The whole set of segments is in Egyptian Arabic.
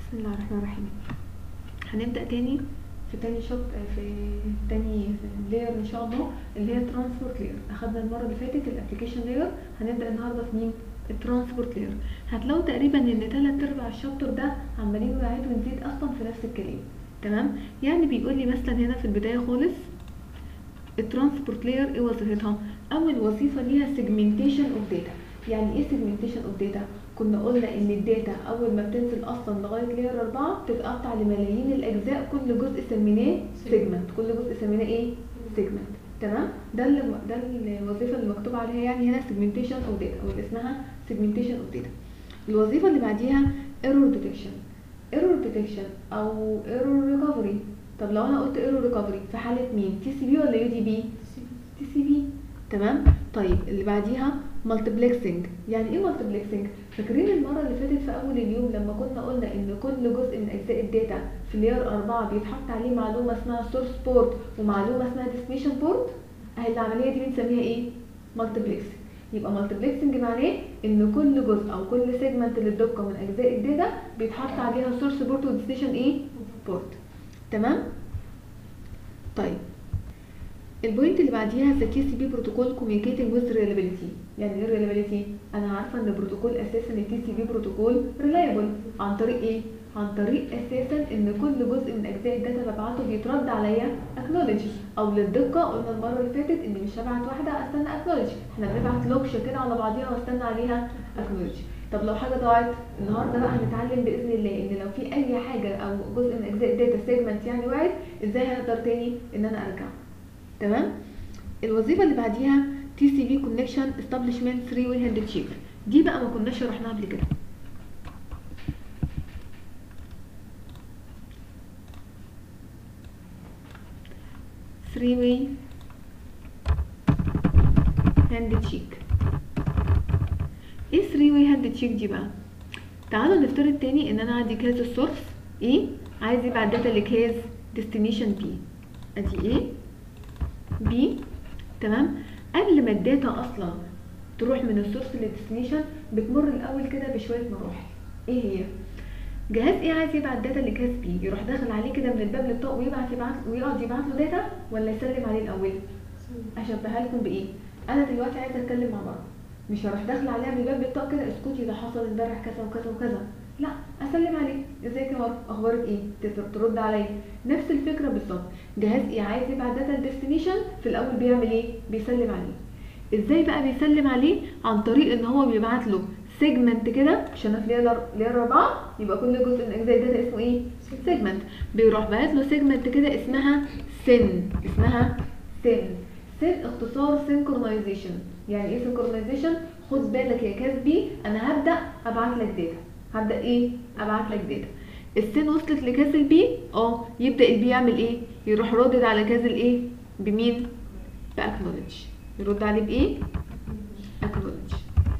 بسم الله الرحمن الرحيم هنبدأ تاني في تاني شوط في تاني لاير ان شاء الله اللي هي الترانسبورت لاير اخدنا المره اللي فاتت الابلكيشن لاير هنبدا النهارده في مين الترانسبورت لاير هتلاقوا تقريبا ان تلات ارباع الشابتر ده عمالين نعيد ونزيد اصلا في نفس الكلام تمام يعني بيقول لي مثلا هنا في البدايه خالص الترانسبورت لاير ايه وظيفتها اول وظيفه ليها سيجمنتيشن اوف داتا يعني ايه سيجمنتيشن اوف داتا كنا قلنا ان الداتا اول ما بتنزل اصلا لغايه لاير 4 بتتقطع لملايين الاجزاء كل جزء سميناه سيجمنت كل جزء سميناه ايه سيجمنت تمام ده اللي ده الوظيفه اللي مكتوب عليها يعني هنا سيجمنتيشن اوف داتا او اللي اسمها سيجمنتيشن اوف داتا الوظيفه اللي بعديها ايرور ديتكشن ايرور ديتكشن او ايرور ريكفري طب لو انا قلت ايرور ريكفري في حاله مين تي سي بي ولا يو دي بي تي سي بي تمام طيب اللي بعديها مالتيبلكسنج يعني ايه مالتيبلكسنج فاكرين المره اللي فاتت في اول اليوم لما كنا قلنا ان كل جزء من اجزاء الداتا في لير 4 بيتحط عليه معلومه اسمها سورس بورت ومعلومه اسمها ديستنيشن بورت اهي العمليه دي بنسميها ايه مالتيبلكسنج يبقى مالتيبلكسنج معناه ان كل جزء او كل سيجمنت للدقه من اجزاء الداتا بيتحط عليها سورس بورت وديستنيشن ايه بورت تمام طيب البوينت اللي بعديها ذا تي سي بي بروتوكول كوميونيكيتنج ويز ريلابيلتي يعني ايه ريلابيلتي انا عارفه ان البروتوكول اساسا التي سي بي بروتوكول ريلايبل عن طريق ايه عن طريق اساسا ان كل جزء من اجزاء الداتا ببعته بيترد عليا اكنولج او للدقه قلنا المره اللي فاتت ان مش هبعت واحده استنى اكنولج احنا بنبعت لوكشه كده على بعضيها واستنى عليها اكنولج طب لو حاجه ضاعت النهارده بقى هنتعلم باذن الله ان لو في اي حاجه او جزء من اجزاء الداتا سيجمنت يعني وقعت ازاي هقدر تاني ان انا ارجع تمام الوظيفه اللي بعديها تي سي بي كونكشن استابليشمنت 3 واي هاند تشيك دي بقى ما كناش شرحناها قبل كده ثري واي هاند تشيك ايه 3 واي هاند تشيك دي بقى تعالوا نفترض تاني ان انا عندي كاز السورس ايه عايز يبعت داتا لكاز ديستنيشن بي ادي ايه بي تمام قبل ما الداتا اصلا تروح من السورس للديستنيشن بتمر الاول كده بشويه مراحل ايه هي جهاز ايه عايز يبعت داتا لجهاز بي يروح داخل عليه كده من الباب للطاق ويبعت يبعت ويقعد يبعت له داتا ولا يسلم عليه الاول اشبهها لكم بايه انا دلوقتي عايزه اتكلم مع بعض مش هروح داخل عليها من الباب للطاق كده اسكتي ده حصل امبارح كذا وكذا وكذا لا اسلم عليه ازيك يا مروه اخبارك ايه ترد عليا نفس الفكره بالظبط جهاز ايه عايز يبعت داتا للديستنيشن في الاول بيعمل ايه بيسلم عليه ازاي بقى بيسلم عليه عن طريق ان هو بيبعت له سيجمنت كده عشان في لير لير 4 يبقى كل جزء من اجزاء الداتا اسمه ايه سيجمنت بيروح باعت له سيجمنت كده اسمها سن اسمها سن سن اختصار سينكرونايزيشن يعني ايه سينكرونايزيشن خد بالك يا كاسبي انا هبدا ابعت لك داتا هبدا ايه ابعت لك داتا السن وصلت لكاس البي اه يبدا البي يعمل ايه يروح ردد على كاس الايه بمين باكنولج يرد عليه بايه اكنولج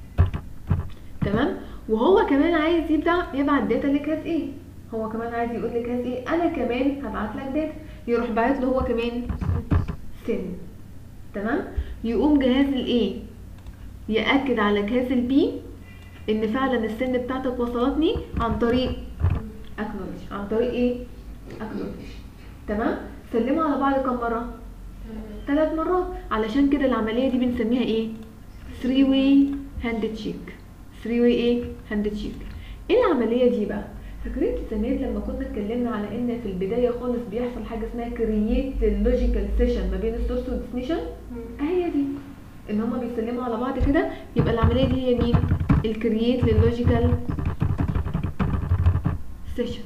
تمام وهو كمان عايز يبدا يبعت داتا لكاس ايه هو كمان عايز يقول لكاس ايه انا كمان هبعت لك داتا يروح باعت له هو كمان سن تمام يقوم جهاز الايه ياكد على جهاز البي ان فعلا السن بتاعتك وصلتني عن طريق اكنولج عن طريق ايه اكنولج تمام سلموا على بعض كم مره ثلاث مرات علشان كده العمليه دي بنسميها ايه 3 واي هاند تشيك 3 واي ايه هاند تشيك ايه العمليه دي بقى فاكرين زمان لما كنا اتكلمنا على ان في البدايه خالص بيحصل حاجه اسمها كرييت لوجيكال سيشن ما بين السورس والديستنيشن اهي دي ان هما بيسلموا على بعض كده يبقى العمليه دي هي مين الكرييت للوجيكال سيشن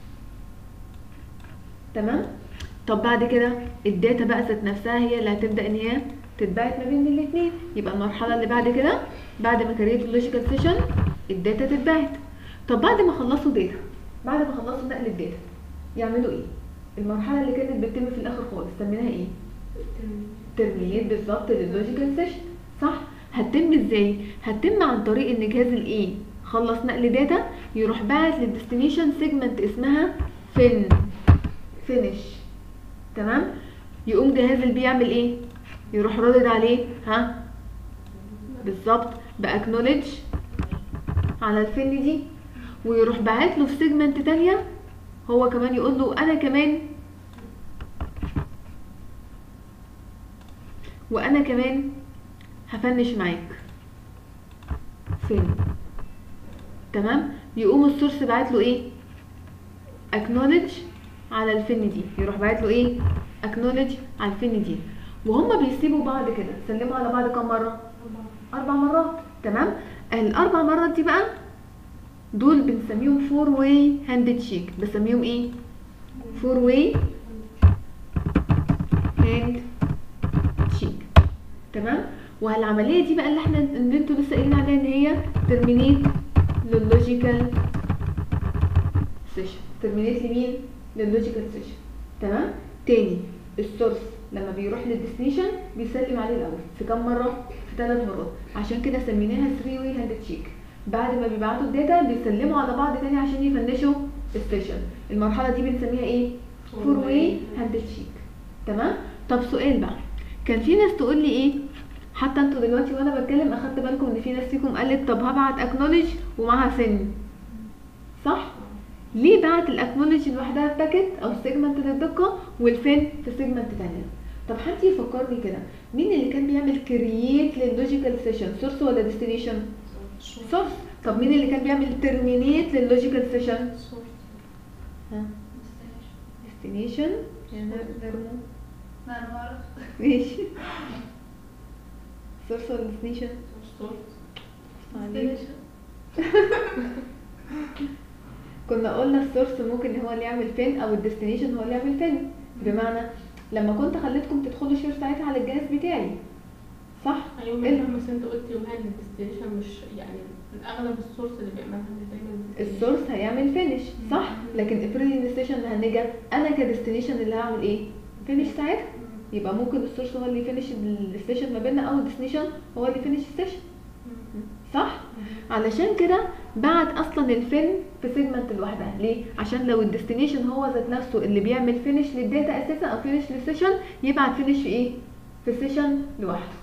تمام طب بعد كده الداتا بقى ذات نفسها هي اللي هتبدا ان هي تتبعت ما بين الاثنين يبقى المرحله اللي بعد كده بعد ما كريت اللوجيكال سيشن الداتا تتبعت طب بعد ما خلصوا داتا بعد ما خلصوا نقل الداتا يعملوا ايه المرحله اللي كانت بتتم في الاخر خالص سميناها ايه ترمينيت بالظبط لللوجيكال سيشن صح هتتم ازاي هتتم عن طريق ان جهاز الايه خلص نقل داتا يروح باعت للديستنيشن سيجمنت اسمها فين فينش تمام يقوم جهاز البي يعمل ايه يروح ردد عليه ها بالظبط باكنولج على الفن دي ويروح باعت له في سيجمنت تانية هو كمان يقول له انا كمان وانا كمان هفنش معاك فين تمام يقوم السورس باعت له ايه acknowledge على الفن دي يروح باعت له ايه acknowledge على الفن دي وهما بيسيبوا بعض كده سلموا على بعض كام مره اربع مرات تمام الاربع مرات دي بقى دول بنسميهم فور واي هاند تشيك بسميهم ايه فور واي هاند تشيك تمام والعمليه دي بقى اللي احنا اللي انتوا لسه قايلين عليها ان هي ترمينيت لللوجيكال سيشن ترمينيت لمين لللوجيكال سيشن تمام تاني السورس لما بيروح للديستنيشن بيسلم عليه الاول في كام مره في ثلاث مرات عشان كده سميناها 3 واي هاند تشيك بعد ما بيبعتوا الداتا بيسلموا على بعض تاني عشان يفنشوا السيشن المرحله دي بنسميها ايه فور واي هاند تشيك تمام طب سؤال بقى كان في ناس تقول لي ايه حتى انتوا دلوقتي وانا بتكلم اخدت بالكم ان في ناس فيكم قالت طب هبعت اكنولج ومعاها سن صح ليه بعت الاكنولج لوحدها في باكيت او سيجمنت للدقه والفين في سيجمنت تانية طب حد يفكرني كده مين اللي كان بيعمل كرييت لللوجيكال سيشن سورس ولا ديستنيشن سورس طب مين اللي كان بيعمل ترمينيت لللوجيكال سيشن ها ديستنيشن لا انا ما اعرف ماشي سورس ولا ديستنيشن عليك. كنا قلنا السورس ممكن هو اللي يعمل فين او الديستنيشن هو اللي يعمل فين بمعنى لما كنت خليتكم تدخلوا شير ساعتها على الجهاز بتاعي صح ايوه إيه؟ مهما بس انت قلت يومها ان الديستنيشن مش يعني الاغلب السورس اللي بيعملها اللي دايما السورس هيعمل فينش صح لكن افرضي ان السيشن مهنجه انا كديستنيشن اللي هعمل ايه فينش ساعتها يبقى ممكن السورس هو اللي يفنش السيشن ما بيننا او الديستنيشن هو اللي يفنش السيشن صح علشان كده بعت اصلا الفين في سيجمنت لوحدها ليه عشان لو الديستنيشن هو ذات نفسه اللي بيعمل فينش للداتا اساسا او فينش للسيشن يبعت فينش في ايه في السيشن لوحده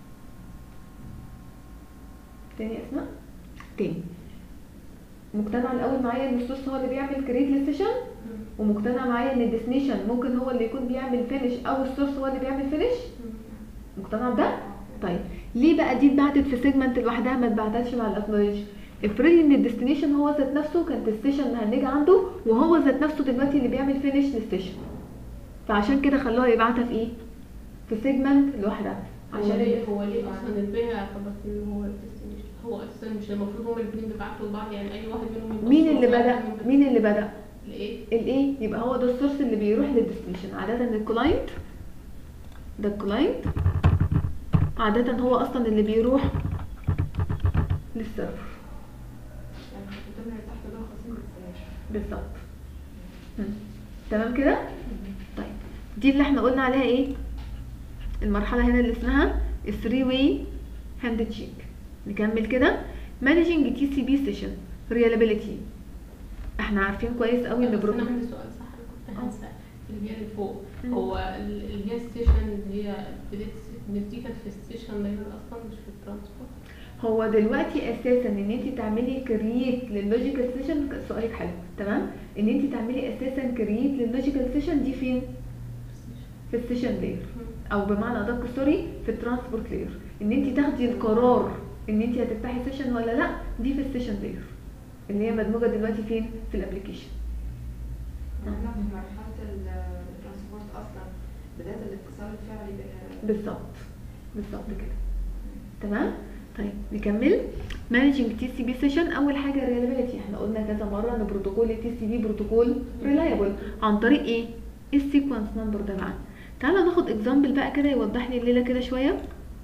تاني اسماء تاني مقتنع الاول معايا ان السورس هو اللي بيعمل كريت للسيشن ومقتنع معايا ان الديستنيشن ممكن هو اللي يكون بيعمل فينش او السورس هو اللي بيعمل فينش مقتنع بده طيب ليه بقى دي اتبعتت في سيجمنت لوحدها ما اتبعتتش مع الاكنولج افرضي ان الديستنيشن هو ذات نفسه كانت السيشن مهنجه عنده وهو ذات نفسه دلوقتي اللي بيعمل فينش للسيشن فعشان كده خلوها يبعتها في ايه في سيجمنت لوحدها عشان عشان ليه هو ليه اصلا البيع اعتبرت ان هو الديستنيشن هو اساسا مش المفروض هما الاثنين بيبعتوا لبعض يعني اي واحد منهم يبقى مين اللي الصورة بدا واحد منهم مين اللي بدا الايه الايه يبقى هو ده السورس اللي بيروح للديستنيشن عاده الكلاينت ده الكلاينت عاده هو اصلا اللي بيروح للسيرفر يعني الكتاب اللي تحت ده خاصين بالديستنيشن بالظبط مم. تمام كده طيب دي اللي احنا قلنا عليها ايه المرحله هنا اللي اسمها 3 واي هاند تشيك نكمل كده مانجنج تي سي بي سيشن ريلابيليتي احنا عارفين كويس قوي ان بس برو انا عندي سؤال صح انا كنت هنسى اللي هي اللي فوق مم. هو ال- اللي هي الستيشن اللي هي بديت دي كانت في الستيشن لاير اصلا مش في الترانسبورت هو دلوقتي اساسا ان انت تعملي كرييت لللوجيكال سيشن سؤالك حلو تمام ان انت تعملي اساسا كرييت لللوجيكال سيشن دي فين في السيشن لاير او بمعنى ادق سوري في الترانسبورت لاير ان انت تاخدي القرار ان انت هتفتحي سيشن ولا لا دي في السيشن لاير اللي هي مدموجه دلوقتي فين في الابلكيشن احنا في مرحلة ال- الترانسبورت أصلا بداية الاتصال الفعلي بها بالظبط بالظبط كده تمام طيب نكمل مانجنج تي سي بي سيشن اول حاجه ريلابيلتي احنا قلنا كذا مره ان بروتوكول التي سي بي بروتوكول ريلايبل عن طريق ايه السيكونس نمبر ده بقى تعالى ناخد اكزامبل بقى كده يوضح لي الليله كده شويه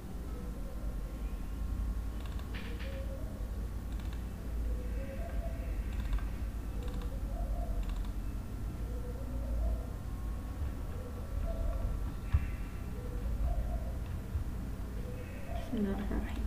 بسم الله الرحمن الرحيم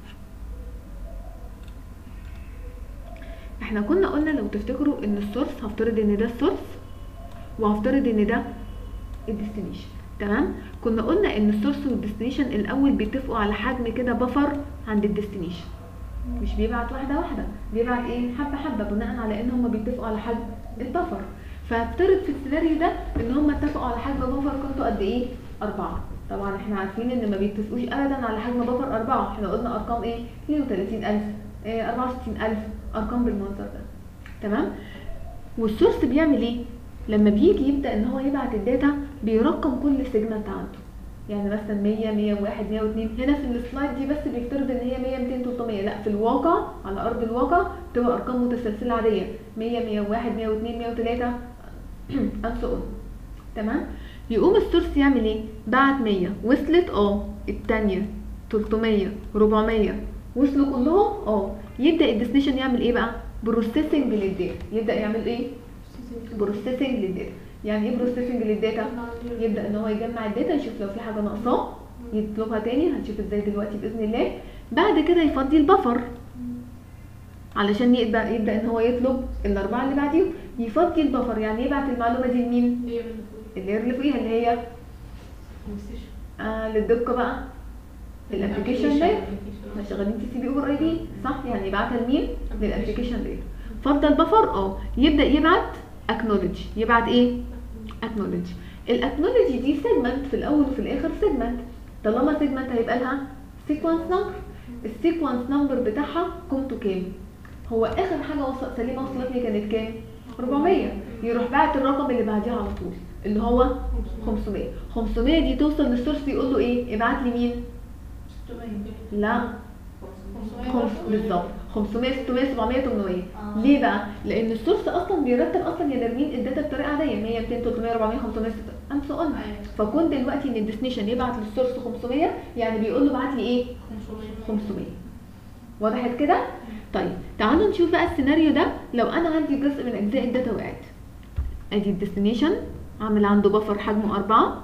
احنا كنا قلنا لو تفتكروا ان السورس هفترض ان ده السورس وهفترض ان ده الديستنيشن تمام كنا قلنا ان السورس والديستنيشن الاول بيتفقوا على حجم كده بفر عند الديستنيشن مش بيبعت واحده واحده بيبعت ايه حبه حبه بناء على ان هم بيتفقوا على حجم البفر فافترض في السيناريو ده ان هم اتفقوا على حجم بفر قيمته قد ايه أربعة طبعا احنا عارفين ان ما بيتفقوش ابدا على حجم بفر أربعة احنا قلنا ارقام ايه 32000 إيه 64000 ارقام بالمنظر ده تمام والسورس بيعمل ايه لما بيجي يبدا ان هو يبعت الداتا بيرقم كل سيجمنت عنده يعني مثلا 100 101 102 هنا في السلايد دي بس بيفترض ان هي 100 200 300 لا في الواقع على ارض الواقع تبقى ارقام متسلسله عاديه 100 101 102 103 and so on تمام يقوم السورس يعمل ايه بعت 100 وصلت اه التانية 300 400 وصلوا كلهم اه يبدا الديستنيشن يعمل ايه بقى بروسيسنج للداتا يبدا يعمل ايه بروسيسنج للداتا يعني ايه بروسيسنج للداتا يبدا ان هو يجمع الداتا يشوف لو في حاجه ناقصاه يطلبها تاني هنشوف ازاي دلوقتي باذن الله بعد كده يفضي البفر علشان يبدا يبدا ان هو يطلب الاربعه اللي بعديهم يفضي البفر يعني يبعت المعلومه دي لمين هي اللي فوق. اللي اللي فوقيها اللي هي المستشفى. آه للدقه بقى الابلكيشن ده احنا شغالين في سي بي او قريبين صح يعني يبعتها لمين للابلكيشن ده فضل البفر اه يبدا يبعت اكنولج يبعت ايه اكنولج الاكنولج دي سيجمنت في الاول وفي الاخر سيجمنت طالما سيجمنت هيبقى لها سيكونس نمبر السيكونس نمبر بتاعها قيمته كام هو اخر حاجه وصل سليمه وصلت لي كانت كام 400 يروح بعت الرقم اللي بعديها على طول اللي هو 500 500 دي توصل للسورس يقول له ايه ابعت لي مين 600 لا 500 خمس بالظبط 500 600 700 800 آه. ليه بقى لان السورس اصلا بيرتب اصلا يا نرمين الداتا بطريقه عاديه 100 200 300 400 500 600 and so on أيوة. فكون دلوقتي ان الديستنيشن يبعت للسورس 500 يعني بيقول له ابعت لي ايه 500 500 وضحت كده طيب تعالوا نشوف بقى السيناريو ده لو انا عندي جزء من اجزاء الداتا وقعت ادي الديستنيشن عامل عنده بفر حجمه أربعة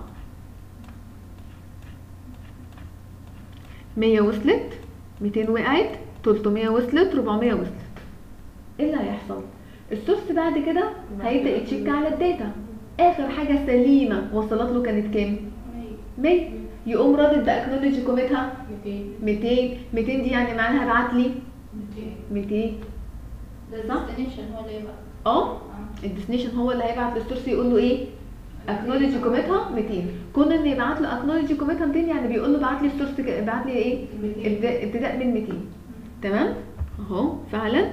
100 وصلت 200 وقعت 300 وصلت 400 وصلت ايه اللي هيحصل السورس بعد كده هيبدا يتشيك على الداتا اخر حاجه سليمه وصلت له كانت كام 100 يقوم رادد باكنولوجي قيمتها 200 200 200 دي يعني معناها ابعت لي 200 200 ده صح؟ الديستنيشن هو اللي يبقى اه اه الديستنيشن هو اللي هيبعت للسورس يقول له ايه اكنولوجي قيمتها 200 كون ان يبعت له اكنولوجي قيمتها 200 يعني بيقول له ابعت لي السورس ك- ابعت لي ايه 200 ابتداء ابتداء من 200 تمام اهو فعلا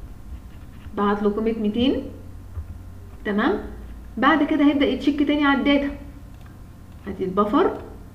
بعت له قيمه 200 تمام بعد كده هيبدا يتشيك تاني على الداتا ادي البفر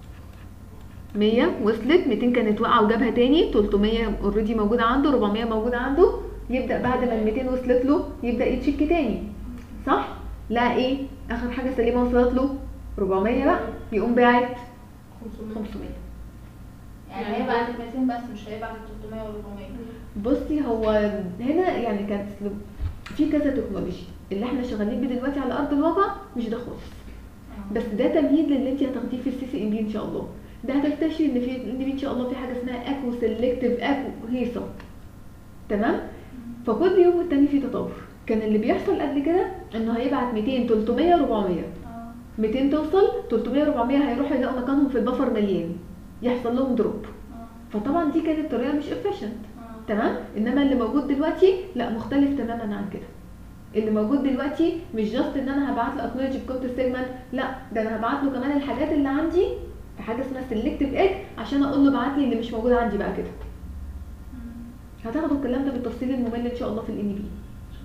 100 وصلت 200 كانت واقعه وجابها تاني 300 اوريدي موجوده عنده 400 موجوده عنده يبدا بعد ما ال 200 وصلت له يبدا يتشيك تاني صح لا ايه اخر حاجه سليمه وصلت له 400 بقى يقوم باعت 500 500 يعني هيبعت ال 200 بس مش هيبعت ال 300 وال 400 بصي هو هنا يعني كانت اسلوب في كذا تكنولوجي اللي احنا شغالين بيه دلوقتي على ارض الواقع مش ده خالص آه. بس ده تمهيد للي انت هتاخديه في السي سي ام بي ان شاء الله ده هتكتشفي ان في ان في ان شاء الله في حاجه اسمها اكو سيلكتيف اكو هيصه تمام فكل يوم والتاني في تطور كان اللي بيحصل قبل كده انه هيبعت 200 300 400 اه 200 توصل 300 400 هيروحوا يلاقوا مكانهم في البفر مليان يحصل لهم دروب اه فطبعا دي كانت طريقه مش efficient اه تمام انما اللي موجود دلوقتي لا مختلف تماما عن كده اللي موجود دلوقتي مش جاست ان انا هبعت له اكنولوجي بكود السيجمنت لا ده انا هبعت له كمان الحاجات اللي عندي في حاجه اسمها سيلكتيف ايج عشان اقول له ابعت لي اللي مش موجود عندي بقى كده هتاخدوا الكلام ده بالتفصيل الممل ان شاء الله في الان بي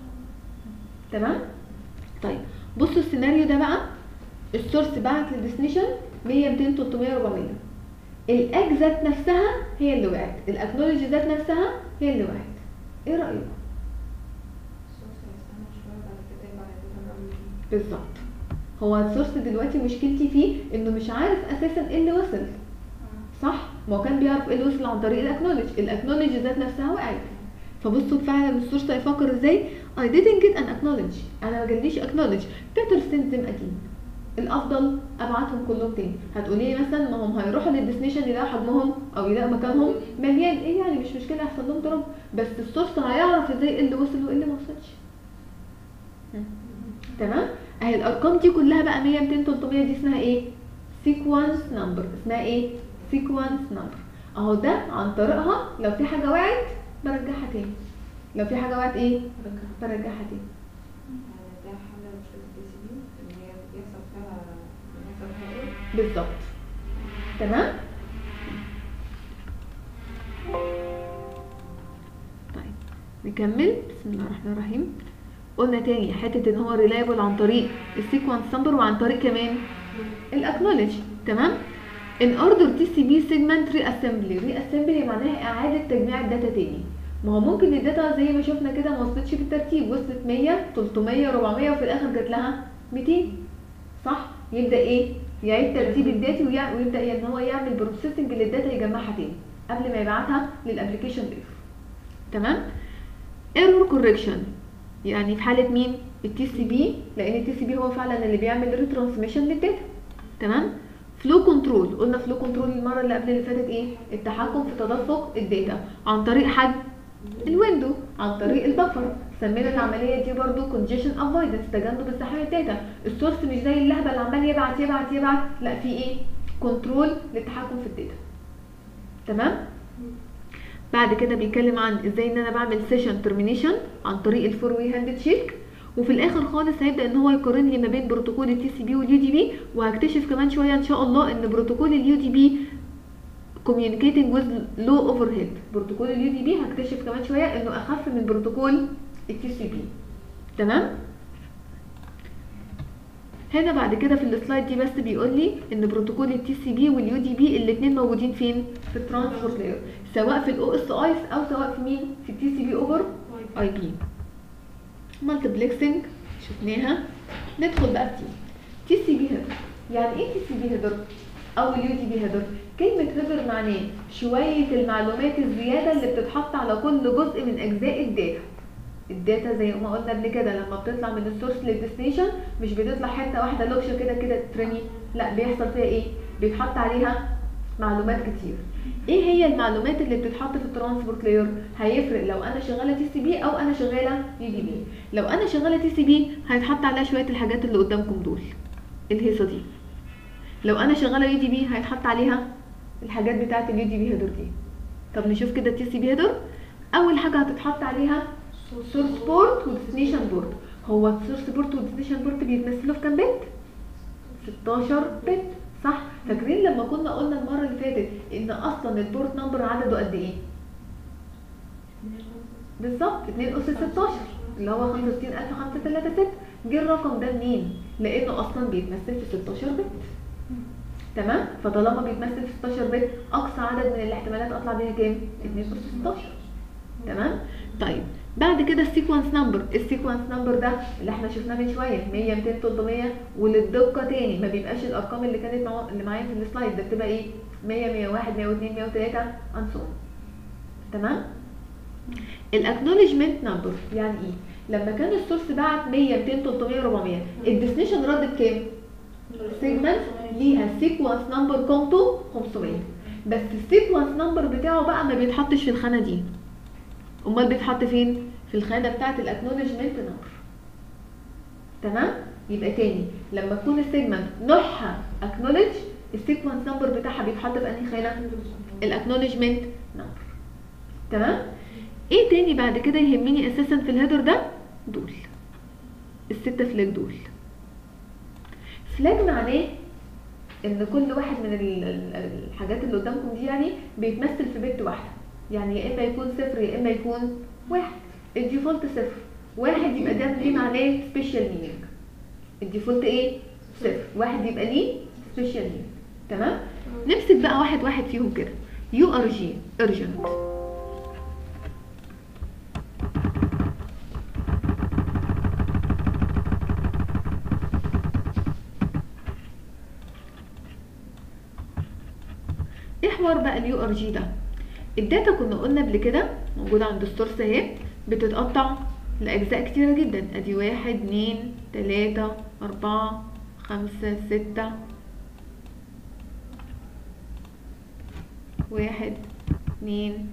تمام طيب بصوا السيناريو ده بقى السورس بعت للديستنيشن 100 200 300 400 الاج ذات نفسها هي اللي وقعت الاكنولوجي ذات نفسها هي اللي وقعت ايه رايكم السورس هيستنى شوية بعد كده يبقى هيبقى نعمل ايه بالظبط هو السورس دلوقتي مشكلتي فيه انه مش عارف اساسا ايه اللي وصل صح ما هو كان بيعرف ايه اللي وصل عن طريق الاكنولج الاكنولج ذات نفسها وقعت فبصوا فعلا السورس هيفكر ازاي I didn't get an acknowledge انا ما جاليش acknowledge better send them again الافضل ابعتهم كلهم تاني هتقولي لي مثلا ما هم هيروحوا للديستنيشن يلاقوا حجمهم او يلاقوا مكانهم مليان ايه يعني مش مشكله يحصل لهم دروب بس السورس هيعرف ازاي ايه اللي وصل وايه اللي ما وصلش مم. تمام اهي الارقام دي كلها بقى 100 200 300 دي اسمها ايه سيكونس نمبر اسمها ايه سيكونس نمبر اهو ده عن طريقها لو في حاجه وقعت برجعها تاني لو في حاجه وقعت ايه رجع. برجعها تاني يعني ده حل مشكلة البي سي بي ان هي بيحصل فيها بيحصل فيها ايه؟ بالظبط تمام طيب نكمل بسم الله الرحمن الرحيم قلنا تاني حته ان هو ريلايبل عن طريق السيكونس نمبر وعن طريق كمان الاكنولج تمام ان اوردر تي سي بي سيجمنت ري اسمبلي ري اسمبلي معناها اعاده تجميع الداتا تاني ما هو ممكن الداتا زي ما شفنا كده ما وصلتش في الترتيب وصلت 100 300 400 وفي الاخر جات لها 200 صح يبدا ايه يعيد ترتيب الداتا ويع- ويبدا ان هو يعمل بروسيسنج للداتا يجمعها تاني قبل ما يبعتها للابلكيشن لاير تمام ايرور كوركشن يعني في حاله مين التي سي بي لان التي سي بي هو فعلا اللي بيعمل ريترانسميشن للداتا تمام فلو كنترول قلنا فلو كنترول المره اللي قبل اللي فاتت ايه التحكم في تدفق الداتا عن طريق حجم الويندو عن طريق البفر سمينا العمليه دي برضو congestion avoidance تجنب ازدحام الداتا السورس مش زي اللهبه اللي عمال يبعت يبعت يبعت لا في ايه كنترول للتحكم في الداتا تمام بعد كده بيتكلم عن ازاي ان انا بعمل سيشن ترمينيشن عن طريق الفور واي هاند تشيك وفي الاخر خالص هيبدا ان هو يقارن لي ما بين بروتوكول التي سي بي واليو دي بي وهكتشف كمان شويه ان شاء الله ان بروتوكول اليو دي بي communicating with low overhead بروتوكول اليو دي بي هكتشف كمان شويه انه اخف من بروتوكول التي سي بي تمام هنا بعد كده في السلايد دي بس بيقول لي ان بروتوكول التي سي بي واليو دي بي الاثنين موجودين فين في الترانسبورت لاير سواء في الاو اس ايس او سواء في مين في التي سي بي اوفر اي بي مالتيبلكسنج شفناها ندخل بقى في تي سي بي هيدر يعني ايه تي سي بي هيدر او اليو دي بي هيدر كلمه هيدر معناه شويه المعلومات الزياده اللي بتتحط على كل جزء من اجزاء الداتا الداتا زي ما قلنا قبل كده لما بتطلع من السورس للديستنيشن مش بتطلع حته واحده لوكشه كده كده ترمي لا بيحصل فيها ايه بيتحط عليها معلومات كتير ايه هي المعلومات اللي بتتحط في الترانسبورت لاير هيفرق لو انا شغاله تي سي بي او انا شغاله يو دي بي لو انا شغاله تي سي بي هيتحط عليها شويه الحاجات اللي قدامكم دول الهيصه دي لو انا شغاله يو دي بي هيتحط عليها الحاجات بتاعه اليو دي بي هيدر دي طب نشوف كده التي سي بي هيدر اول حاجه هتتحط عليها سورس بورت وديستنيشن بورت هو السورس بورت والديستنيشن بورت بيتمثلوا في كام بت 16 بت صح فاكرين لما كنا قلنا المره اللي فاتت ان اصلا البورت نمبر عدده قد ايه بالظبط 2 اس 16 اللي هو 65536 جه الرقم ده منين لانه اصلا بيتمثل في 16 بت تمام فطالما بيتمثل في 16 بت اقصى عدد من الاحتمالات اطلع بيها كام 2 اس 16 تمام طيب بعد كده السيكونس نمبر السيكونس نمبر ده اللي احنا شفناه من شويه 100 200 300 وللدقه تاني ما بيبقاش الارقام اللي كانت مع... اللي معايا في السلايد ده بتبقى ايه 100 101 102 103 and so on تمام الاكنولجمنت نمبر يعني ايه لما كان السورس بعت 100 200 300 400 الديستنيشن ردت كام سيجمنت ليها سيكونس نمبر قيمته 500 بس السيكونس نمبر بتاعه بقى ما بيتحطش في الخانه دي امال بيتحط فين في الخانه بتاعه الاكنولجمنت نمبر تمام يبقى تاني لما تكون السيجمنت نوعها اكنولج السيكونس نمبر بتاعها بيتحط في انهي خانه الاكنولجمنت نمبر تمام ايه تاني بعد كده يهمني اساسا في الهيدر ده دول الستة فلاج دول فلاج معناه ان كل واحد من ال- ال- الحاجات اللي قدامكم دي يعني بيتمثل في بت واحده يعني يا اما يكون صفر يا اما يكون واحد الديفولت صفر واحد يبقى ده ليه معناه سبيشال مينينج الديفولت ايه صفر واحد يبقى ليه سبيشال مينينج تمام نمسك بقى واحد واحد فيهم كده يو ار جي urgent ايه حوار بقى اليو ار جي ده الداتا كنا قلنا قبل كده موجوده عند السورس اهي بتتقطع لاجزاء كتيره جدا ادي واحد اتنين تلاته اربعه خمسه سته واحد اتنين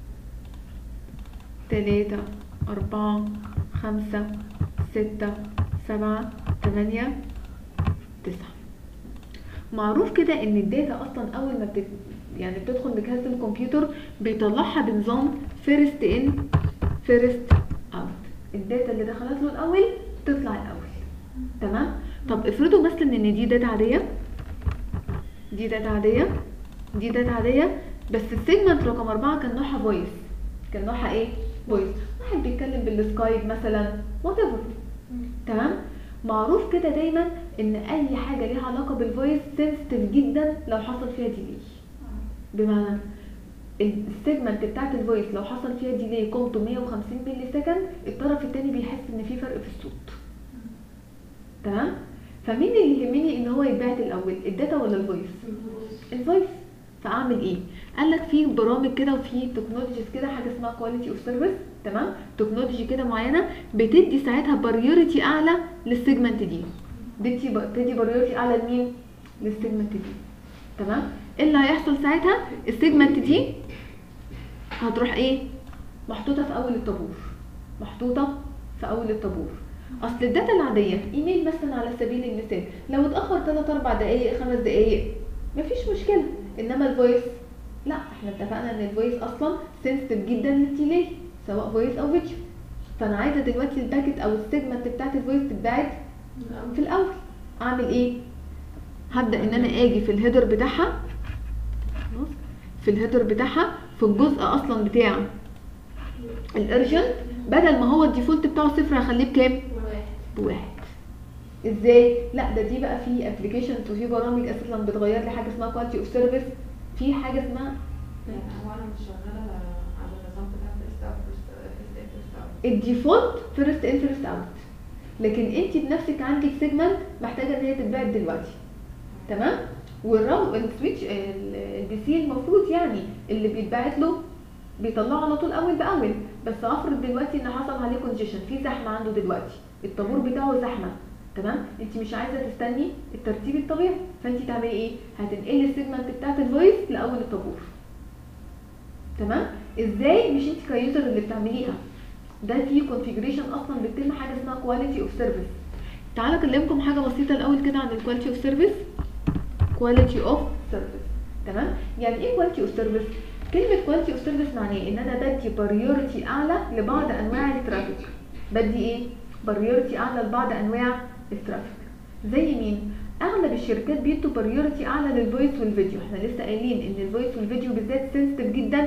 تلاتة أربعة خمسة ستة سبعة تمانية تسعة معروف كده ان الداتا اصلا اول ما بتت... يعني بتدخل لجهاز الكمبيوتر بيطلعها بنظام فيرست ان فيرست اوت الداتا اللي دخلت له الاول تطلع الاول تمام طب افرضوا مثلا ان دي داتا عاديه دي داتا عاديه دي داتا عاديه بس السيجمنت رقم أربعة كان نوعها فويس كان نوعها ايه فويس واحد بيتكلم بالسكايب مثلا وات تمام معروف كده دايما ان اي حاجه ليها علاقه بالفويس سنسيتيف جدا لو حصل فيها ديلي بمعنى السيجمنت بتاعت الفويس لو حصل فيها ديلي قيمته 150 ملي سكند الطرف التاني بيحس ان في فرق في الصوت تمام فمين اللي يهمني ان هو يتبعت الاول الداتا ولا الفويس الفويس فاعمل ايه قال لك في برامج كده وفي تكنولوجيز كده حاجه اسمها كواليتي اوف سيرفيس تمام تكنولوجي كده معينه بتدي ساعتها بريوريتي اعلى للسيجمنت دي بتدي بتدي بريوريتي اعلى لمين للسيجمنت دي تمام ايه اللي هيحصل ساعتها السيجمنت دي هتروح ايه محطوطه في اول الطابور محطوطه في اول الطابور اصل الداتا العاديه ايميل مثلا على سبيل المثال لو اتاخر 3 4 دقائق 5 دقائق مفيش مشكله انما الفويس لا احنا اتفقنا ان الفويس اصلا سنسيتيف جدا للديلي سواء فويس او فيديو فانا عايزه دلوقتي الباكت او السيجمنت بتاعت الفويس تتبعت في الاول اعمل ايه هبدا ان انا اجي في الهيدر بتاعها خلاص في الهيدر بتاعها في الجزء اصلا بتاع الارجنت بدل ما هو الديفولت بتاعه صفر هخليه بكام واحد بواحد ازاي لا ده دي بقى في ابلكيشنز وفي برامج اساسا بتغير لي حاجه اسمها كواليتي اوف سيرفيس في حاجه اسمها يعني هو انا مش شغاله على النظام بتاع فيرست اوت فيرست ان فيرست اوت الديفولت فيرست ان فيرست اوت لكن انت بنفسك عندك سيجمنت محتاجه ان هي تتبعت دلوقتي تمام والراو السويتش ال- البي سي المفروض يعني اللي بيتبعت له بيطلعه على طول اول باول بس افرض دلوقتي ان حصل عليه كونجيشن في زحمه عنده دلوقتي الطابور بتاعه زحمه تمام انت مش عايزه تستني الترتيب الطبيعي فانت تعملي ايه هتنقلي السيجمنت بتاعت الفويس لاول الطابور تمام ازاي مش انت كيوزر اللي بتعمليها ده في كونفيجريشن اصلا بتتم حاجه اسمها كواليتي اوف سيرفيس تعالى اكلمكم حاجه بسيطه الاول كده عن الكواليتي اوف سيرفيس كواليتي اوف سيرفيس تمام يعني ايه كواليتي اوف سيرفيس كلمه كواليتي اوف سيرفيس معناه ان انا بدي بريورتي اعلى لبعض انواع الترافيك بدي ايه بريورتي اعلى لبعض انواع الترافيك زي مين اغلب الشركات بيدوا بريورتي اعلى للفويس والفيديو احنا لسه قايلين ان الفويس والفيديو بالذات سنسيتيف جدا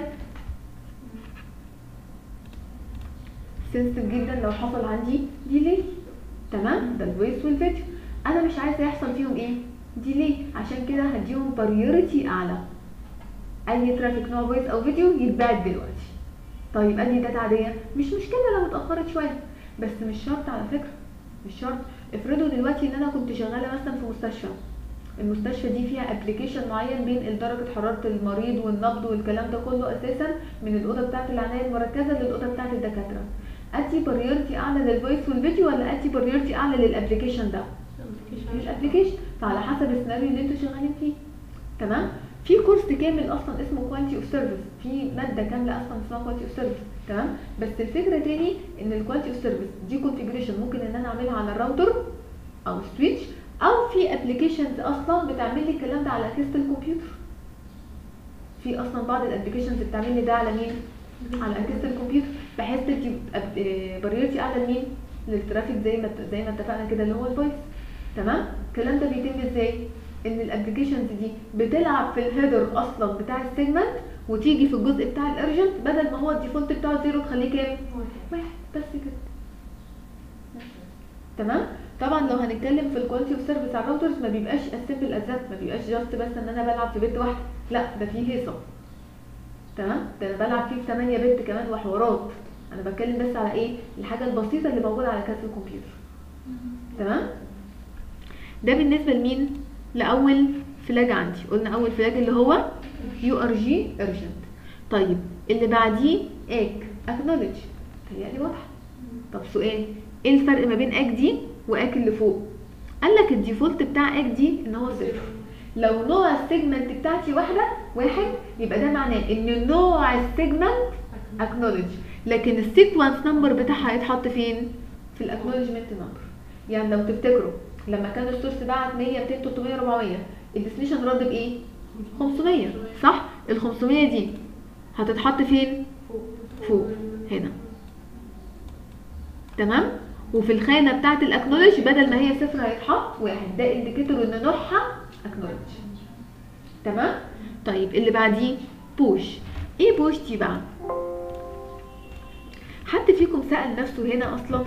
سنسيتيف جدا لو حصل عندي ديلي تمام ده الفويس والفيديو انا مش عايزه يحصل فيهم ايه ديلي عشان كده هديهم بريورتي اعلى اي ترافيك نوع فويس او فيديو يتبعت دلوقتي طيب ادي داتا عاديه مش مشكله لو اتاخرت شويه بس مش شرط على فكره مش شرط افرضوا دلوقتي ان انا كنت شغاله مثلا في مستشفى المستشفى دي فيها ابلكيشن معين بينقل درجه حراره المريض والنبض والكلام ده كله اساسا من الاوضه بتاعه العنايه المركزه للاوضه بتاعه الدكاتره ادي بريورتي اعلى للفويس والفيديو ولا ادي بريورتي اعلى للابلكيشن ده مش ابلكيشن فعلى حسب السيناريو اللي انتوا شغالين فيه تمام في كورس كامل اصلا اسمه كواليتي اوف سيرفيس في ماده كامله اصلا اسمها كواليتي اوف سيرفيس تمام بس الفكره تاني ان الكواليتي اوف سيرفيس دي كونفيجريشن ممكن ان انا اعملها على الراوتر او سويتش او في ابلكيشنز اصلا بتعمل لي الكلام ده على اجهزه الكمبيوتر في اصلا بعض الابلكيشنز بتعمل لي ده على مين على اجهزه الكمبيوتر بحيث تدي بريورتي اعلى لمين للترافيك زي ما زي ما اتفقنا كده اللي هو الفويس تمام الكلام ده بيتم ازاي ان الابلكيشنز دي بتلعب في الهيدر اصلا بتاع السيجمنت وتيجي في الجزء بتاع الارجنت بدل ما هو الديفولت بتاعه زيرو تخليه كام واحد بس كده تمام طبعا لو هنتكلم في الكواليتي اوف سيرفيس على الراوترز ما بيبقاش اسمبل ازات ما بيبقاش جاست بس ان انا بلعب في بت واحده لا ده فيه هيصه تمام ده انا بلعب فيه 8 بت كمان وحوارات انا بتكلم بس على ايه الحاجه البسيطه اللي موجوده على كاس الكمبيوتر تمام ده بالنسبه لمين لاول فلاج عندي قلنا اول فلاج اللي هو يو ار جي ارجنت طيب اللي بعديه اك اكنولج هي واضحه طب سؤال ايه الفرق ما بين اك دي واك اللي فوق قال لك الديفولت بتاع اك دي ان هو صفر لو نوع السيجمنت بتاعتي واحده واحد يبقى ده معناه ان نوع السيجمنت اكنولج لكن السيكونس نمبر بتاعها هيتحط فين في الاكنولجمنت نمبر يعني لو تفتكروا لما كان السورس بعت 100 200 300 400 الديستنيشن رد بايه 500 صح ال 500 دي هتتحط فين فوق فوق هنا تمام وفي الخانه بتاعه الاكنولج بدل ما هي صفر هيتحط واحد ده انديكيتور ان نوعها اكنولج تمام طيب اللي بعديه بوش ايه بوش دي بقى حد فيكم سأل نفسه هنا اصلا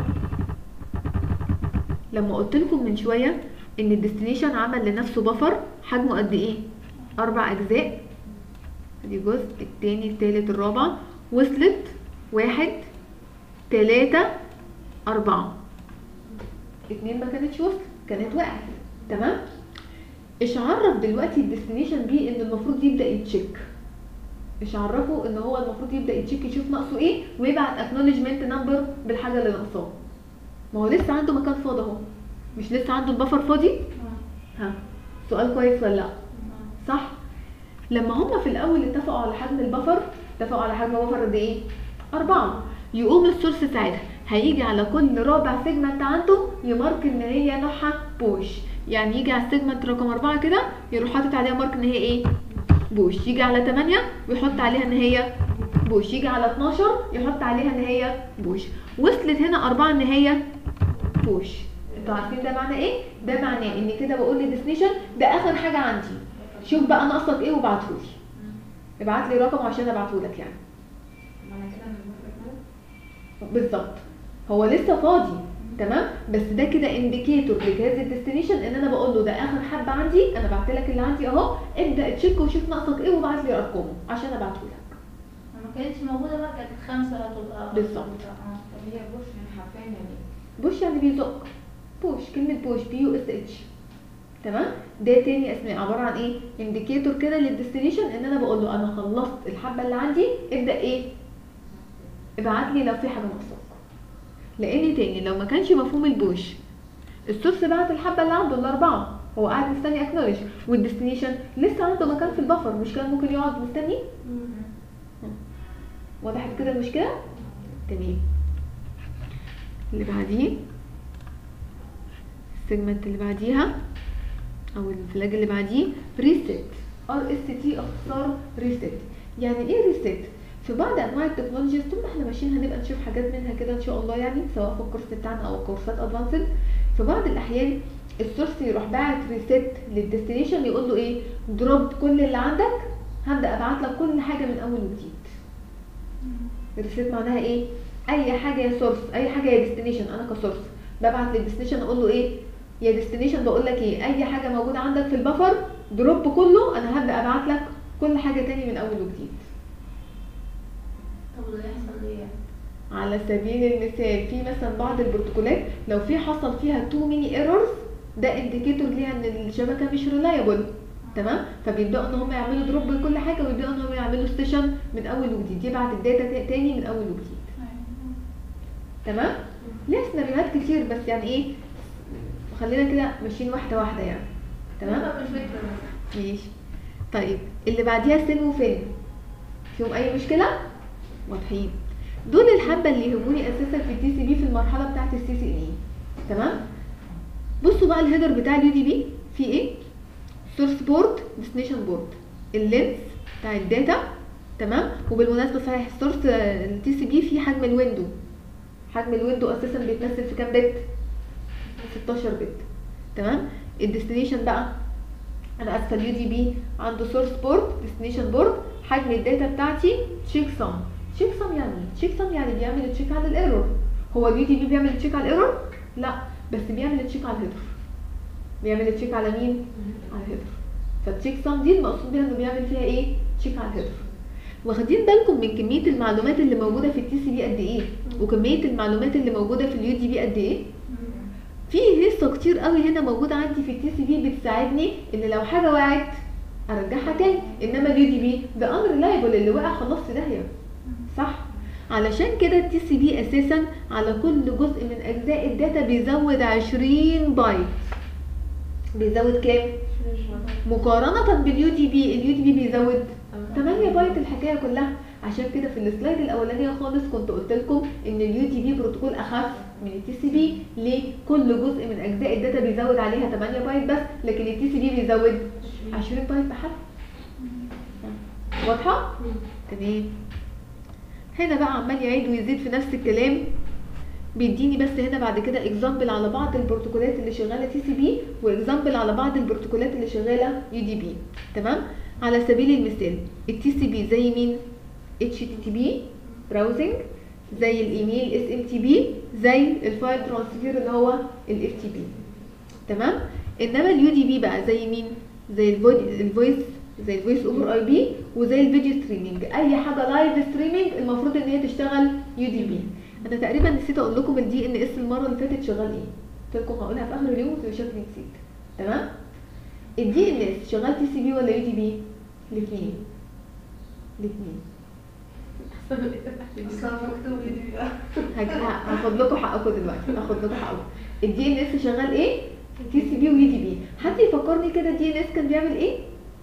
لما قلت لكم من شويه ان الديستنيشن عمل لنفسه بفر حجمه قد ايه اربع اجزاء ادي جزء التاني التالت الرابع وصلت واحد تلاتة أربعة اتنين ما كانتش وصلت كانت وقعت تمام ايش عرف دلوقتي الديستنيشن بيه ان المفروض يبدا يتشيك ايش عرفه ان هو المفروض يبدا يتشيك يشوف ناقصه ايه ويبعت اكنولجمنت نمبر بالحاجه اللي ناقصاه ما هو لسه عنده مكان فاضي اهو مش لسه عنده البفر فاضي ها سؤال كويس ولا لا صح لما هما في الاول اتفقوا على حجم البفر اتفقوا على حجم بفر قد ايه أربعة يقوم السورس ساعتها هيجي على كل رابع سيجمنت عنده يمارك ان هي نوعها بوش يعني يجي على السيجمنت رقم أربعة كده يروح حاطط عليها مارك ان هي ايه بوش يجي على 8 ويحط عليها ان هي بوش يجي على 12 يحط عليها ان هي بوش وصلت هنا أربعة ان هي بوش انتوا عارفين ده معناه ايه ده معناه ان كده بقول لديستنيشن ده اخر حاجه عندي شوف بقى ناقصك ايه وابعتهولي ابعت لي رقم عشان ابعتهولك يعني معنى كده ان المفروض أكمل؟ بالظبط هو لسه فاضي تمام بس ده كده انديكيتور لجهاز الديستنيشن ان انا بقول له ده اخر حبه عندي انا بعت لك اللي عندي اهو ابدا تشيك وشوف ناقصك ايه وابعت لي ارقامه عشان ابعته لك ما كانتش موجودة بقى كانت خمسة هتبقى بالظبط. اه طب هي بوش يعني حرفيا يعني بوش يعني بيزق بوش كلمه بوش بي يو اس اتش تمام ده تاني اسماء عباره عن ايه انديكيتور كده للديستنيشن ان انا بقول له انا خلصت الحبه اللي عندي ابدا ايه ابعت لي لو في حاجه ناقصاك لان تاني لو ما كانش مفهوم البوش السورس بعت الحبه اللي عنده الاربعه هو قاعد مستني اكنولج والديستنيشن لسه عنده مكان في البفر مش كان ممكن يقعد مستني وضحت كده المشكله تمام اللي بعديه السيجمنت اللي بعديها او الفلاج اللي بعديه ريست ار اس تي اختصار ريست يعني ايه ريست في بعض انواع التكنولوجيز طول ما احنا ماشيين هنبقى نشوف حاجات منها كده ان شاء الله يعني سواء في الكورس بتاعنا او كورسات ادفانسد في بعض الاحيان السورس يروح باعت ريست للديستنيشن يقول له ايه دروب كل اللي عندك هبدا ابعت لك كل حاجه من اول وجديد الريست معناها ايه اي حاجه يا سورس اي حاجه يا ديستنيشن انا كسورس ببعت للديستنيشن اقول له ايه يا ديستنيشن بقول لك ايه اي حاجه موجوده عندك في البفر دروب كله انا هبدا ابعت لك كل حاجه تاني من اول وجديد طب وده يحصل ليه يعني؟ على سبيل المثال في مثلا بعض البروتوكولات لو في حصل فيها تو ميني ايرورز ده انديكيتور ليها ان الشبكه مش ريلايبل تمام فبيبداوا ان هم يعملوا دروب لكل حاجه ويبداوا ان هم يعملوا ستيشن من اول وجديد يبعت الداتا تا- تاني من اول وجديد تمام ليها سيناريوهات كتير بس يعني ايه خلينا كده ماشيين واحده واحده يعني تمام طب مش فكرة بس ماشي طيب اللي بعديها سن وفين فيهم اي مشكله واضحين دول الحبه اللي يهموني اساسا في التي سي بي في المرحله بتاعه السي سي اي تمام بصوا بقى الهيدر بتاع اليو دي بي فيه ايه سورس بورد ديستنيشن بورد اللينس بتاع الداتا تمام وبالمناسبه صحيح السورس التي سي بي فيه حجم الويندو حجم الويندو اساسا بيتمثل في كام بت 16 بت تمام الديستنيشن بقى انا اسفه اليو دي بي عنده سورس بورد ديستنيشن بورد حجم الداتا بتاعتي تشيك سم تشيك سم يعني تشيك سم يعني بيعمل تشيك على الايرور هو اليو دي بي بيعمل تشيك على الايرور لا بس بيعمل تشيك على الهيدر بيعمل تشيك على مين على الهيدر فالتشيك سم دي المقصود بيها انه بيعمل فيها ايه تشيك على الهيدر واخدين بالكم من كميه المعلومات اللي موجوده في التي سي بي قد ايه وكميه المعلومات اللي موجوده في اليو دي بي قد ايه في هيصه كتير قوي هنا موجوده عندي في التي سي بي بتساعدني ان لو حاجه وقعت ارجعها تاني انما اليو دي بي ده امر لايبل اللي وقع خلاص في داهيه صح علشان كده التي سي بي اساسا على كل جزء من اجزاء الداتا بيزود 20 بايت بيزود كام مقارنه باليو دي بي اليو دي بي بيزود 8 بايت بايت الحكايه كلها عشان كده في السلايد الاولانيه خالص كنت قلت لكم ان اليو تي بي بروتوكول اخف من التي سي بي ليه كل جزء من اجزاء الداتا بيزود عليها 8 بايت بس لكن التي سي بي بيزود 20 بايت بحد واضحه تمام هنا بقى عمال يعيد ويزيد في نفس الكلام بيديني بس هنا بعد كده اكزامبل على بعض البروتوكولات اللي شغاله تي سي بي واكزامبل على بعض البروتوكولات اللي شغاله يو دي بي تمام على سبيل المثال التي سي بي زي مين اتش تي تي بي براوزنج زي الايميل اس ام تي بي زي الفايل ترانسفير اللي هو الاف تي بي تمام انما اليو دي بي بقى زي مين زي الفوي- الفويس زي الفويس اوفر اي بي وزي الفيديو ستريمينج اي حاجه لايف ستريمينج المفروض ان هي تشتغل يو دي بي انا تقريبا نسيت اقول لكم الدي ان اس المره اللي فاتت شغال ايه قلت لكم هقولها في اخر اليوم بس شكلي نسيت تمام الدي ان اس شغال تي سي بي ولا يو دي بي الاثنين الاثنين اصلا مكتوب دي بقى هج- هاخد لكم حقكم دلوقتي هاخد لكم حقكم الدي ان اس شغال ايه تي سي بي ويو دي بي حد يفكرني كده الدي ان اس كان بيعمل ايه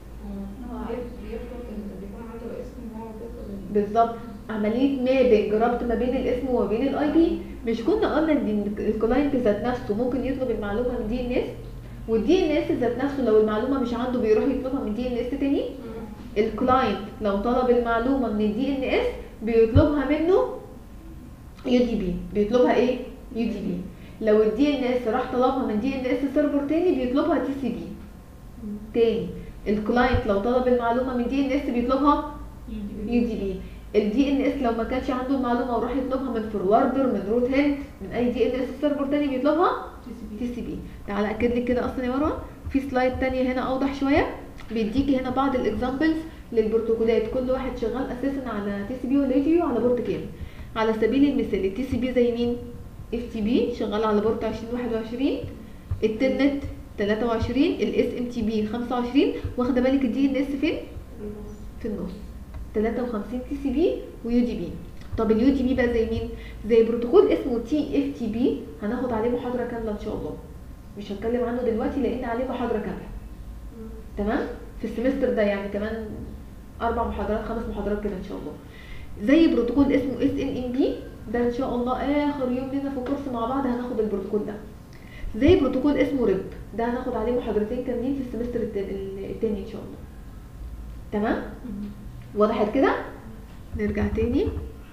بيفرض ان بيكون عنده اسم هو بيفرض ان بالظبط عمليه مابنج ربط ما بين الاسم وما بين الاي بي مش كنا قلنا ان الكلاينت ذات نفسه ممكن يطلب المعلومه من دي ان اس والدي ان اس ذات نفسه لو المعلومه مش عنده بيروح يطلبها من دي ان اس تاني الكلاينت لو طلب المعلومه من الدي ان اس بيطلبها منه يو دي بي بيطلبها ايه يو دي بي لو الدي ان اس راح طلبها من دي ان اس سيرفر تاني بيطلبها تي سي بي تاني الكلاينت لو طلب المعلومه من دي ان اس بيطلبها يو دي بي الدي ان اس لو ما كانش عنده المعلومه وراح يطلبها من فوروردر من روت هند من اي دي ان اس سيرفر تاني بيطلبها تي سي بي تعالى اكد لك كده اصلا يا مروه في سلايد تانية هنا اوضح شويه بيديكي هنا بعض الاكزامبلز للبروتوكولات كل واحد شغال اساسا على تي سي بي ولا يو تي بي وعلى بورت كام على سبيل المثال التي سي بي زي مين اف تي بي شغال على بورت 2021 التلنت 23 الاس ام تي بي 25 واخده بالك الدي ان اس فين في النص 53 تي سي بي ويو دي بي طب اليو دي بي بقى زي مين زي بروتوكول اسمه تي اف تي بي هناخد عليه محاضره كامله ان شاء الله مش هتكلم عنه دلوقتي لان عليه محاضره كامله تمام في السمستر ده يعني كمان اربع محاضرات خمس محاضرات كده ان شاء الله زي بروتوكول اسمه اس ان ام بي ده ان شاء الله اخر يوم لنا في كورس مع بعض هناخد البروتوكول ده زي بروتوكول اسمه ريب ده هناخد عليه محاضرتين كاملين في السمستر التا- التاني ان شاء الله تمام وضحت كده نرجع تاني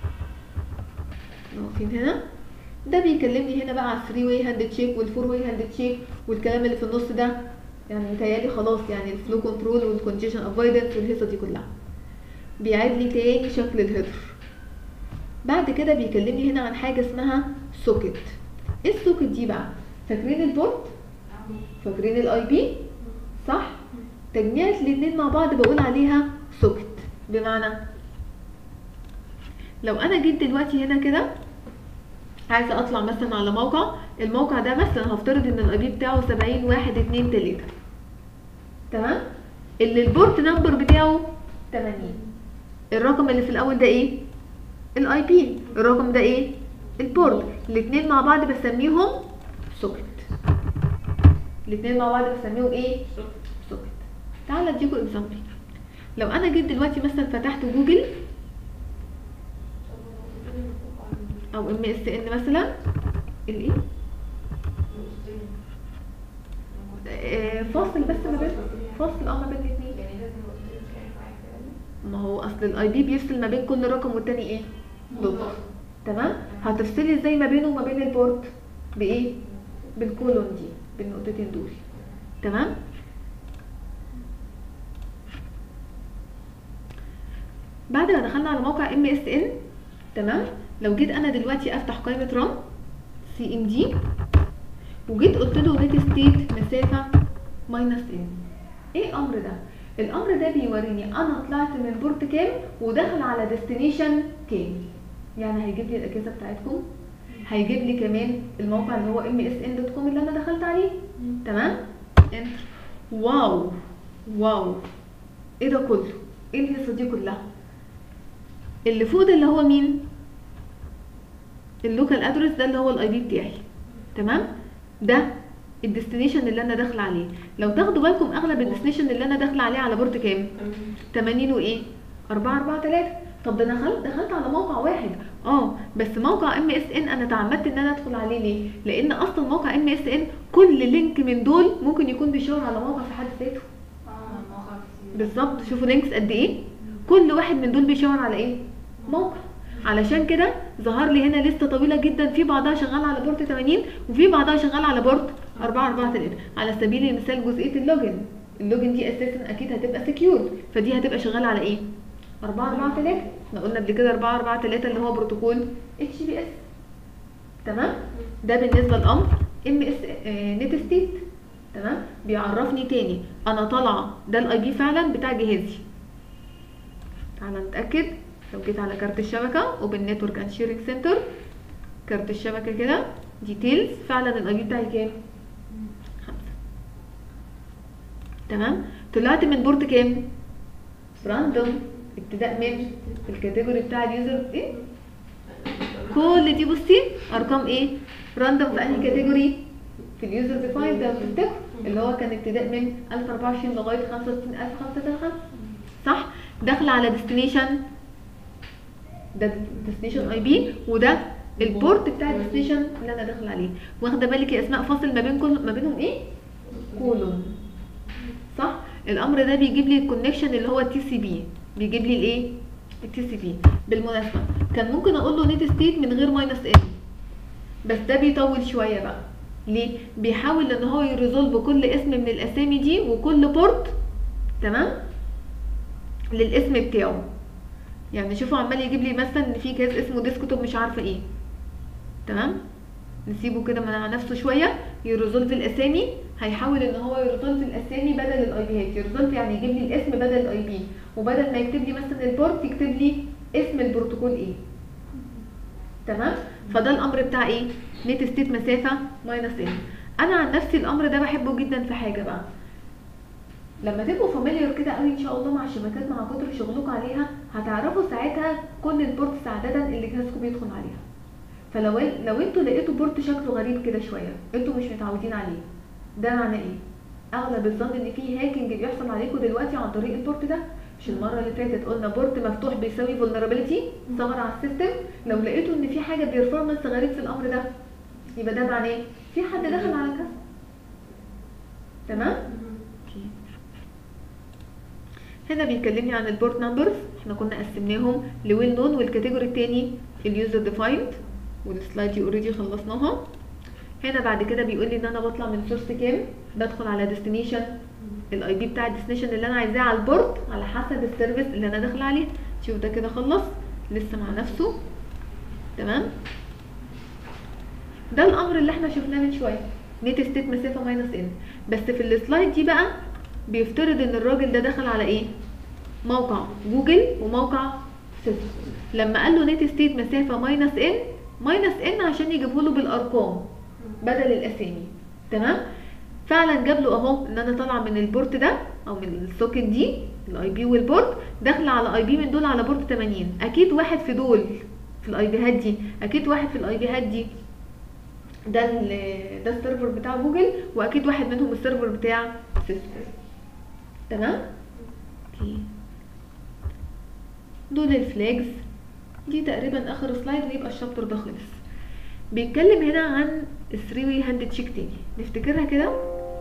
واقفين هنا ده بيكلمني هنا بقى على الثري واي هاند تشيك والفور واي هاند تشيك والكلام اللي في النص ده يعني متهيألي خلاص يعني الفلو كنترول والكونجيشن افويدنس والهيصه دي كلها بيعيد لي تاني شكل الهيدر بعد كده بيكلمني هنا عن حاجه اسمها سوكت ايه السوكت دي بقى فاكرين البورت فاكرين الاي بي صح تجميع الاتنين مع بعض بقول عليها سوكت بمعنى لو انا جيت دلوقتي هنا كده عايزه اطلع مثلا على موقع الموقع ده مثلا هفترض ان الاي بي بتاعه 70 واحد اتنين تلاته تمام اللي البورت نمبر بتاعه 80 الرقم اللي في الاول ده ايه الاي بي الرقم ده ايه البورت الاتنين مع بعض بسميهم سوكت الاتنين مع بعض بسميهم ايه سوكت تعال اديكم اكزامبل لو انا جيت دلوقتي مثلا فتحت جوجل او ام اس ان مثلا الايه آه، فاصل بس ما بين فاصل اه ما بين الاثنين يعني لازم الوقت يتكلم معاك كده ما هو اصل الاي بي بيفصل ما بين كل رقم والتاني ايه دوت تمام هتفصلي ازاي ما بينه وما بين البورت بايه بالكولون دي بالنقطتين دول تمام بعد ما دخلنا على موقع ام اس ان تمام لو جيت انا دلوقتي افتح قائمه رام سي ام دي وجيت قلت له نت ستيت مسافه ماينس ان ايه الامر ده الامر ده بيوريني انا طلعت من بورت كام ودخل على ديستنيشن كام يعني هيجيب لي الاجهزه بتاعتكم هيجيب لي كمان الموقع اللي هو ام اس ان دوت كوم اللي انا دخلت عليه تمام انتر واو واو ايه ده كله ايه الهيصه دي كلها اللي فوق ده اللي هو مين اللوكال ادرس ده اللي هو الاي بي بتاعي تمام ده الديستنيشن اللي انا داخله عليه لو تاخدوا بالكم اغلب الديستنيشن اللي انا داخله عليه على بورد كام 80 وايه 4 4 3 طب ده انا دخلت دخلت على موقع واحد اه بس موقع ام اس ان انا تعمدت ان انا ادخل عليه ليه لان اصلا موقع ام اس ان كل لينك من دول ممكن يكون بيشاور على موقع في حد ذاته اه مواقع كتير بالظبط شوفوا لينكس قد ايه كل واحد من دول بيشاور على ايه موقع علشان كده ظهر لي هنا لسته طويله جدا في بعضها شغال على بورت 80 وفي بعضها شغال على بورت 4 4 3 على سبيل المثال جزئيه اللوجن اللوجن دي اساسا اكيد هتبقى سكيور فدي هتبقى شغاله على ايه 4 4 3 احنا قلنا قبل كده 4 4 3 اللي هو بروتوكول اتش بي اس تمام ده بالنسبه للامر ام اس نت ستيت تمام بيعرفني تاني انا طالعه ده الاي بي فعلا بتاع جهازي تعالى نتاكد لو جيت على كارت الشبكه اوبن نتورك اند شيرنج سنتر كارت الشبكه كده ديتيلز فعلا الاي بي بتاعي كام خمسة تمام طلعت من بورت كام راندوم ابتداء من الكاتيجوري بتاع اليوزر ايه كل دي بصي ارقام ايه راندوم في انهي كاتيجوري في اليوزر ديفاين ده بتفتكر اللي هو كان ابتداء من 1024 لغايه 65035 صح داخله على ديستنيشن ده ديستنيشن اي بي وده البورت بتاع الديستنيشن اللي انا داخل عليه واخده بالك يا اسماء فاصل ما بين كل ما بينهم ايه كولون صح الامر ده بيجيب لي الكونكشن اللي هو التي سي بي بيجيب لي الايه التي سي بي بالمناسبه كان ممكن اقول له نيت ستيت من غير ماينس ان بس ده بيطول شويه بقى ليه بيحاول ان هو يريزولف كل اسم من الاسامي دي وكل بورت تمام للاسم بتاعه يعني شوفوا عمال يجيب لي مثلا ان في جهاز اسمه ديسكتوب مش عارفه ايه تمام نسيبه كده مع نفسه شويه يريزولف الاسامي هيحاول ان هو يريزولف الاسامي بدل الاي بيات يريزولف يعني يجيب لي الاسم بدل الاي بي وبدل ما يكتب لي مثلا البورت يكتب لي اسم البروتوكول ايه تمام فده الامر بتاع ايه نت ستيت مسافه ماينس ان انا عن نفسي الامر ده بحبه جدا في حاجه بقى لما تبقوا فاميليار كده قوي ان شاء الله مع الشبكات مع كتر شغلكم عليها هتعرفوا ساعتها كل البورتس عاده اللي جهازكم بيدخل عليها فلو لو انتوا لقيتوا بورت شكله غريب كده شويه انتوا مش متعودين عليه ده معناه ايه اغلب الظن ان في هاكينج بيحصل عليكم دلوقتي عن طريق البورت ده مش المره اللي فاتت قلنا بورت مفتوح بيساوي فولنربيلتي ثغره على السيستم لو لقيتوا ان في حاجه بيرفورمانس غريب في الامر ده يبقى ده معناه ايه في حد دخل على كذا تمام اوكي هنا بيكلمني عن البورت نمبرز احنا كنا قسمناهم لويل نون والكاتيجوري التاني اليوزر ديفايند والسلايد دي اوريدي خلصناها هنا بعد كده بيقول لي ان انا بطلع من سورس كام بدخل على ديستنيشن الاي بي بتاع الديستنيشن اللي انا عايزاه على البورد على حسب السيرفيس اللي انا داخله عليه شوف ده كده خلص لسه مع نفسه تمام ده الامر اللي احنا شفناه من شويه نيت ستيت مسافه ماينس ان بس في السلايد دي بقى بيفترض ان الراجل ده دخل على ايه موقع جوجل وموقع سيسكو لما قال له نيت ستيت مسافه ماينس ان ماينس ان عشان يجيبه له بالارقام بدل الاسامي تمام فعلا جاب له اهو ان انا طالعه من البورت ده او من السوكت دي الاي بي والبورت داخله على اي بي من دول على بورت 80 اكيد واحد في دول في الاي بيهات دي اكيد واحد في الاي بيهات دي ده ال- ده السيرفر بتاع جوجل واكيد واحد منهم السيرفر بتاع سيسكو تمام اوكي دول الفلاجز دي تقريبا اخر سلايد ويبقى الشابتر ده خلص بيتكلم هنا عن الثري واي هاند تشيك تاني نفتكرها كده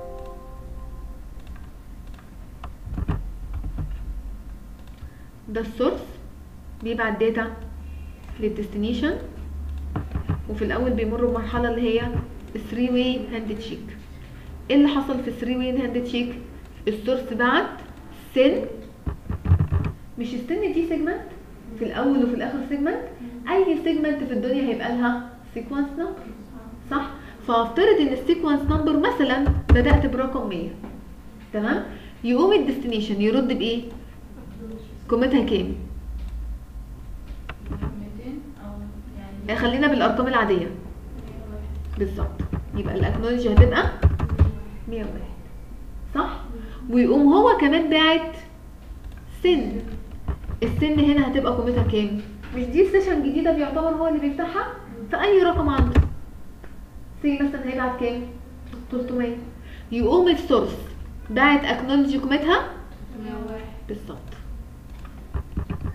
ده السورس بيبعت داتا للديستنيشن وفي الاول بيمروا بمرحله اللي هي الثري واي هاند تشيك ايه اللي حصل في الثري واي هاند تشيك السورس بعت سن مش السن دي سيجمنت في الاول وفي الاخر سيجمنت اي سيجمنت في الدنيا هيبقى لها سيكونس نمبر صح فافترض ان السيكونس نمبر مثلا بدات برقم 100 تمام يقوم الديستنيشن يرد بايه قيمتها كام 200 او يعني خلينا بالارقام العاديه بالظبط يبقى الاكنولوجي هتبقى 101 صح ويقوم هو كمان باعت سن السن هنا هتبقى قيمتها كام مش دي سيشن جديده بيعتبر هو اللي بيفتحها فاي رقم عنده سي مثلا هيبعت كام 300 يقوم السورس باعت اكنولوجي قيمتها 101 بالظبط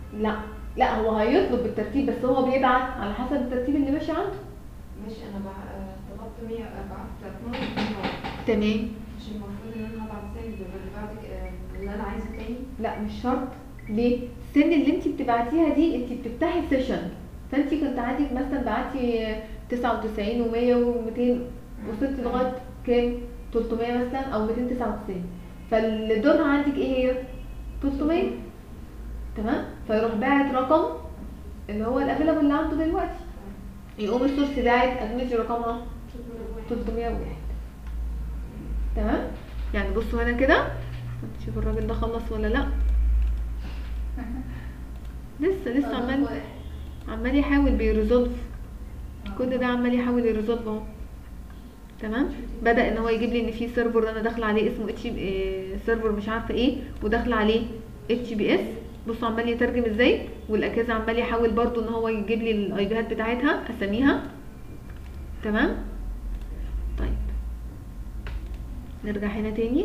لا لا هو هيطلب بالترتيب بس هو بيبعت على حسب الترتيب اللي ماشي عنده ماشي انا بع- آه، طلبت 100 آه، بعت 12 مليون تمام مش المفروض ان انا هبعت سند اللي بعد آه، اللي انا عايزه تاني لا مش شرط ليه السن اللي انت بتبعتيها دي انت بتفتحي سيشن فانت كنت عندك مثلا بعتي 99 و100 و200 وصلتي لغايه كام 300 مثلا او 299 فالدورها عندك ايه هي 300 تمام فيروح باعت رقم اللي هو الافيلابل اللي عنده دلوقتي يقوم السورس باعت ادمج رقمها 301 تمام يعني بصوا هنا كده شوف الراجل ده خلص ولا لا لسه لسه عمال عمال يحاول بيريزولف كل ده عمال يحاول يريزولف اهو تمام بدا ان هو يجيب لي ان في سيرفر انا داخله عليه اسمه اتش سيرفر مش عارفه ايه وداخله عليه اتش بي اس بصوا عمال يترجم ازاي والاجهزه عمال يحاول برضو ان هو يجيب لي الاي بيهات بتاعتها اساميها تمام طيب نرجع هنا تاني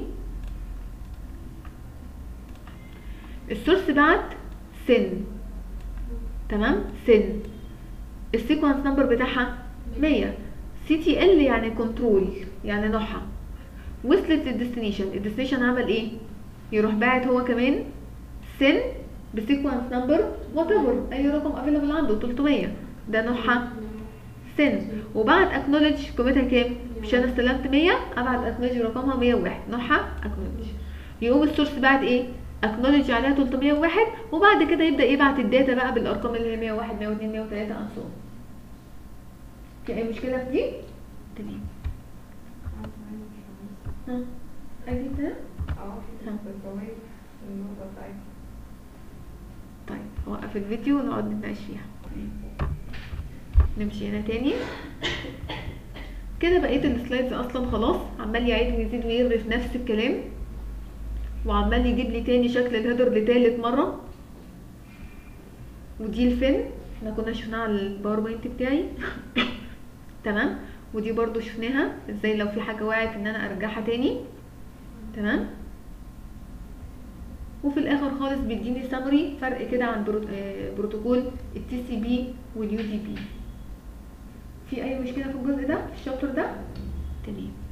السورس بعت سن تمام سن السيكونس نمبر بتاعها 100 سي تي ال يعني كنترول يعني نوعها وصلت للديستنيشن الديستنيشن عمل ايه يروح باعت هو كمان سن بسيكونس نمبر وات ايفر اي رقم افيلبل عنده 300 ده نوعها سن وبعد اكنولج قيمتها كام مش انا استلمت 100 ابعت اكنولج رقمها 101 نوعها اكنولج يقوم السورس بعد ايه اكنولج عليها 301 وبعد كده يبدا يبعت الداتا بقى بالارقام اللي هي 101 102 103 and so on. في اي مشكله في دي تمام ها اجيب ده اه في ها. 300 في النقطة بتاعتي طيب اوقف الفيديو ونقعد نتناقش فيها نمشي هنا تاني كده بقيت السلايدز اصلا خلاص عمال يعيد ويزيد ويرغي في نفس الكلام وعمال يجيب لي تاني شكل الهيدر لتالت مره ودي الفين احنا كنا شفناها على الباوربوينت بتاعي تمام ودي برضو شفناها ازاي لو في حاجه وقعت ان انا ارجعها تاني تمام وفي الاخر خالص بيديني سامري فرق كده عن برو- آه، بروتوكول التي سي بي واليو دي بي في اي مشكله في الجزء ده في الشابتر ده تمام